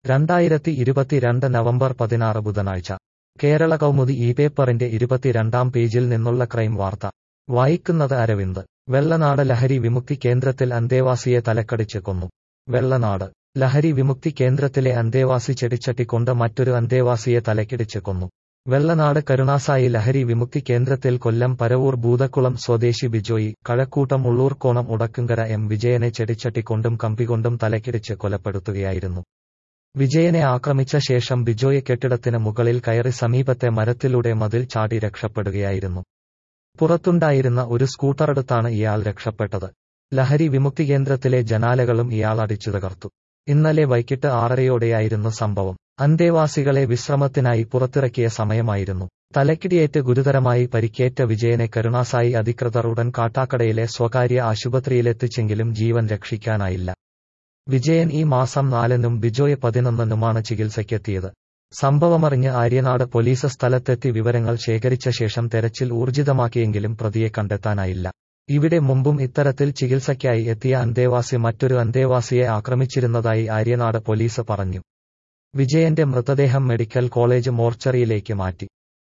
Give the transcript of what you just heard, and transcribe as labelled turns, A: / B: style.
A: രണ്ടായിരത്തി ഇരുപത്തിരണ്ട് നവംബർ പതിനാറ് ബുധനാഴ്ച കേരള കൗമുദി ഈ പേപ്പറിന്റെ ഇരുപത്തിരണ്ടാം പേജിൽ നിന്നുള്ള ക്രൈം വാർത്ത വായിക്കുന്നത് അരവിന്ദ് വെള്ളനാട് ലഹരി വിമുക്തി കേന്ദ്രത്തിൽ അന്തേവാസിയെ തലക്കടിച്ച് കൊന്നു വെള്ളനാട് ലഹരി വിമുക്തി കേന്ദ്രത്തിലെ അന്തേവാസി ചെടിച്ചട്ടിക്കൊണ്ട് മറ്റൊരു അന്തേവാസിയെ തലക്കിടിച്ച് കൊന്നു വെള്ളനാട് കരുണാസായി ലഹരി വിമുക്തി കേന്ദ്രത്തിൽ കൊല്ലം പരവൂർ ഭൂതക്കുളം സ്വദേശി ബിജോയി കഴക്കൂട്ടം ഉള്ളൂർക്കോണം ഉടക്കുംകര എം വിജയനെ ചെടിച്ചട്ടിക്കൊണ്ടും കമ്പികൊണ്ടും തലക്കിടിച്ച് കൊലപ്പെടുത്തുകയായിരുന്നു വിജയനെ ആക്രമിച്ച ശേഷം ബിജോയ് കെട്ടിടത്തിന് മുകളിൽ കയറി സമീപത്തെ മരത്തിലൂടെ മതിൽ ചാടി രക്ഷപ്പെടുകയായിരുന്നു പുറത്തുണ്ടായിരുന്ന ഒരു സ്കൂട്ടറെടുത്താണ് ഇയാൾ രക്ഷപ്പെട്ടത് ലഹരി വിമുക്തി കേന്ദ്രത്തിലെ ജനാലകളും ഇയാൾ അടിച്ചു തകർത്തു ഇന്നലെ വൈകിട്ട് ആറരയോടെയായിരുന്നു സംഭവം അന്തേവാസികളെ വിശ്രമത്തിനായി പുറത്തിറക്കിയ സമയമായിരുന്നു തലക്കിടിയേറ്റ് ഗുരുതരമായി പരിക്കേറ്റ വിജയനെ കരുണാസായി അധികൃതർ ഉടൻ കാട്ടാക്കടയിലെ സ്വകാര്യ ആശുപത്രിയിലെത്തിച്ചെങ്കിലും ജീവൻ രക്ഷിക്കാനായില്ല വിജയൻ ഈ മാസം നാലിനും ബിജോയ് പതിനൊന്നിനുമാണ് ചികിത്സയ്ക്കെത്തിയത് സംഭവമറിഞ്ഞ് ആര്യനാട് പോലീസ് സ്ഥലത്തെത്തി വിവരങ്ങൾ ശേഖരിച്ച ശേഷം തെരച്ചിൽ ഊർജിതമാക്കിയെങ്കിലും പ്രതിയെ കണ്ടെത്താനായില്ല ഇവിടെ മുമ്പും ഇത്തരത്തിൽ ചികിത്സയ്ക്കായി എത്തിയ അന്തേവാസി മറ്റൊരു അന്തേവാസിയെ ആക്രമിച്ചിരുന്നതായി ആര്യനാട് പോലീസ് പറഞ്ഞു വിജയന്റെ മൃതദേഹം മെഡിക്കൽ കോളേജ് മോർച്ചറിയിലേക്ക് മാറ്റി